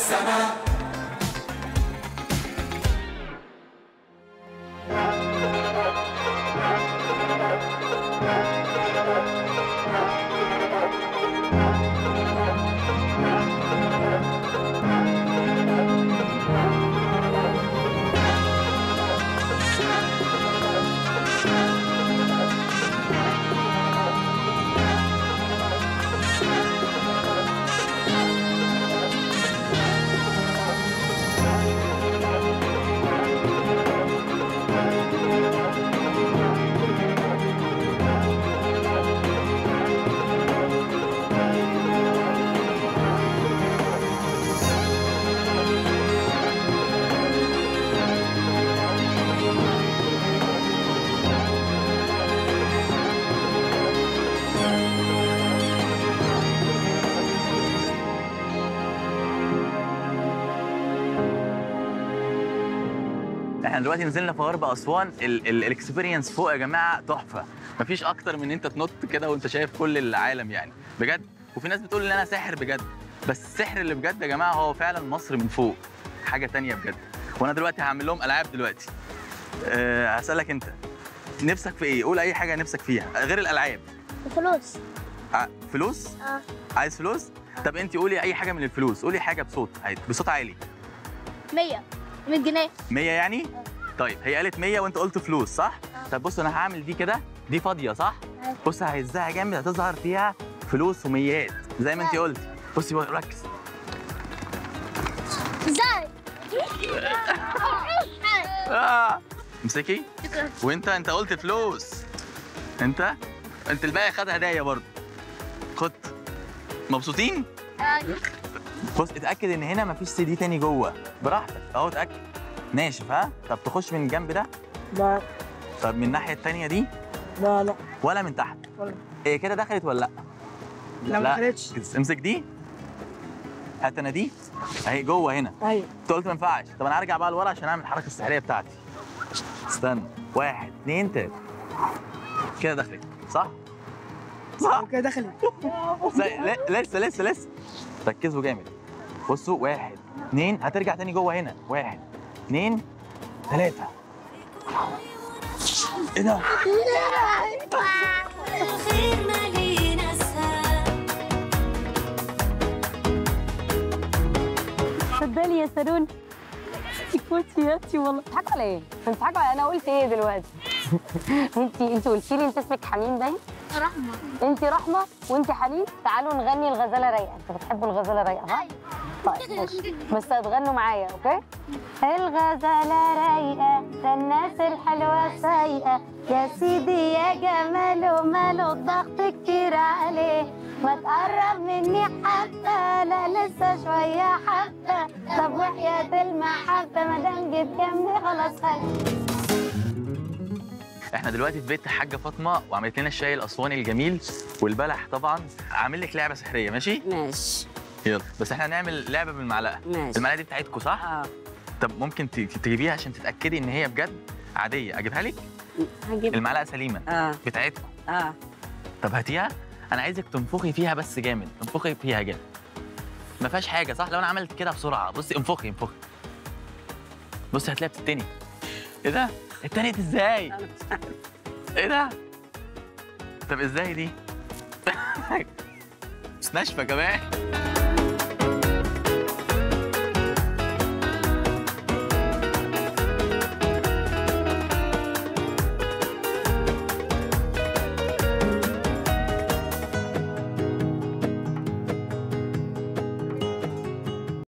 السماء احنا دلوقتي نزلنا في غرب اسوان الاكسبيرينس فوق يا جماعه تحفه مفيش اكتر من ان انت تنط كده وانت شايف كل العالم يعني بجد وفي ناس بتقول ان انا ساحر بجد بس السحر اللي بجد يا جماعه هو فعلا مصر من فوق حاجه تانية بجد وانا دلوقتي هعمل لهم العاب دلوقتي أه هسالك انت نفسك في ايه قول اي حاجه نفسك فيها غير الالعاب فلوس ع- فلوس اه عايز فلوس طب انت قولي اي حاجه من الفلوس قولي حاجه بصوت عادي بصوت عالي 100 100 جنيه 100 يعني طيب هي قالت 100 وانت قلت فلوس صح طب بص انا هعمل دي كده دي فاضيه صح أيوة. بص ههزها جامد هتظهر فيها فلوس وميات زي ما انت أيوة. قلتي بصي بقى، ركز ازاي آه. امسكي وانت انت قلت فلوس انت انت الباقي خد هدايا برضه خد مبسوطين بص اتاكد ان هنا مفيش سي دي تاني جوه براحتك اهو اتاكد ناشف ها طب تخش من الجنب ده لا طب من الناحيه التانيه دي لا لا ولا من تحت ولا. ايه كده دخلت ولا لا لا ما دخلتش امسك دي هات انا دي اهي جوه هنا ايوه انت قلت ما ينفعش طب انا هرجع بقى لورا عشان اعمل الحركه السحريه بتاعتي استنى واحد اثنين تلاته كده دخلت صح؟ صح؟ كده دخلت زي- ل- لسه لسه لسه ركزوا جامد بصوا واحد اثنين هترجع تاني جوه هنا واحد اثنين ثلاثة ايه ده؟ الخير مالينا السهام صدقني يا سارون كوتي يا اختي والله بتضحكوا على ايه؟ بتضحكوا على انا قلت ايه دلوقتي؟ انت انت قلتي لي انت اسمك حنين باين؟ رحمة انت رحمه وانت حنين تعالوا نغني الغزاله رايقه انتوا بتحبوا الغزاله رايقه صح؟ طيب ماشي بس هتغنوا معايا اوكي؟ الغزاله رايقه ده الناس الحلوه سايقه يا سيدي يا جماله ماله الضغط كتير عليه ما تقرب مني حبه لا لسه شويه حبه طب وحياه المحبه ما دام جيت جنبي خلاص خلي احنا دلوقتي في بيت حاجه فاطمه وعملت لنا الشاي الاسواني الجميل والبلح طبعا عامل لك لعبه سحريه ماشي ماشي يلا بس احنا هنعمل لعبه بالمعلقه ماشي المعلقه دي بتاعتكم صح اه طب ممكن ت- تجيبيها عشان تتاكدي ان هي بجد عاديه اجيبها لك هجيب المعلقه سليمه اه بتاعتكم اه طب هاتيها انا عايزك تنفخي فيها بس جامد انفخي فيها جامد ما فيهاش حاجه صح لو انا عملت كده بسرعه بصي انفخي انفخي بصي هتلاقيها بتتني ايه ده اتنت ازاي ايه ده طب ازاي دي مش ناشفه كمان